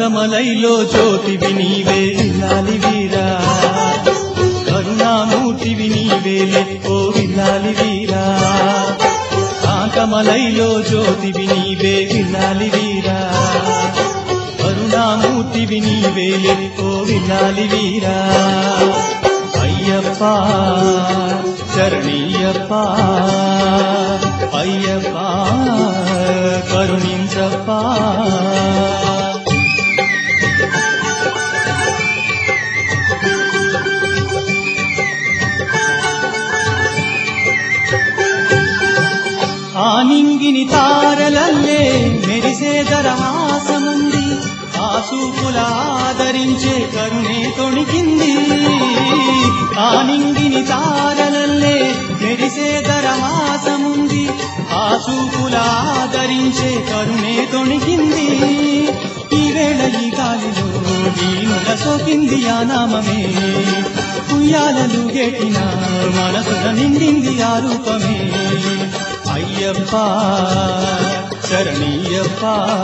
కాంతమలైలో జ్యోతివి నీవే విల్లాలి వీరా కరుణామూర్తివి నీవేలే ఓ విల్లాలి వీరా కాంతమలైలో జ్యోతివి నీవే విల్లాలి వీరా కరుణామూర్తివి నీవేలే ఓ విల్లాలి వీరా అయ్యప్ప శరణీయప్ప అయ్యప్ప కరుణించప్ప ఆ నింగిని తారలల్లే మెరిసే దరహాసముంది ఆ సూపుల ఆదరించే కరుణే తొణికింది ఆ నింగిని తారలల్లే మెరిసే దరహాసముంది ఆ సూపుల ఆదరించే కరుణే తొణికింది ఈ వేళ ఈ గాలిలో దీనుల సోకింది ఆ నామమే ఉయ్యాలలు గెటిన మనసున నిండింది ఆ రూపమే అయ్యప్ప శరణీయప్ప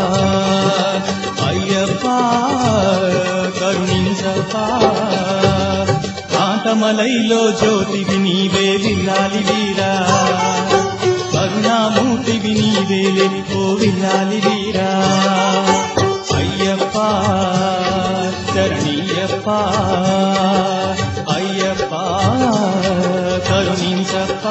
అయ్యప్ప కరుణించప్ప కాంతమలైలో జ్యోతివి నీవే విల్లాలి వీరా కరుణామూర్తివి నీవేలే ఓ విల్లాలి వీరా అయ్యప్ప శరణీయప్ప అయ్యప్ప కరుణించప్ప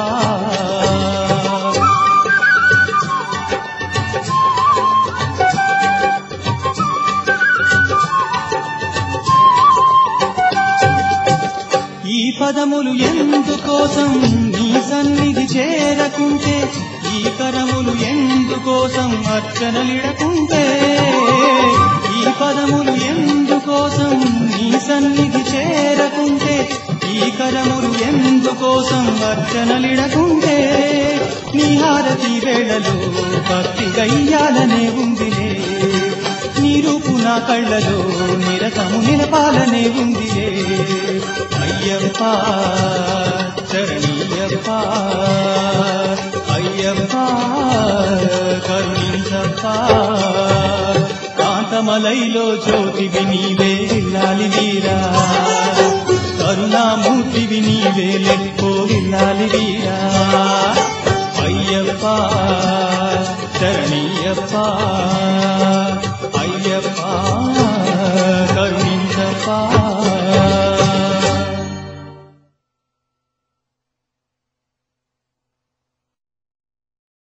ఈ పదములు ఎందుకోసం నీ సన్నిధి చేరకుంటే ఈ కరములు ఎందుకోసం అర్చనలిడకుంటే ఈ పదములు ఎందుకోసం నీ సన్నిధి చేరకుంటే ఈ కరములు ఎందుకోసం అర్చనలిడకుంటే నీ హారతి వేళలో భక్తి గయ్యాలనే ఉందిలే నీ రూపు నా కళ్ళలో నిరతము నిలపాలనే ఉందిలే అయ్యప్ప శరణీయప్ప అయ్యప్ప కరుణించప్ప కాంతమలైలో జ్యోతివి నీవే విల్లాలి వీరా కరుణామూర్తివి నీవే లెక్కో విల్లాలి వీరా అయ్యప్ప శరణీయప్ప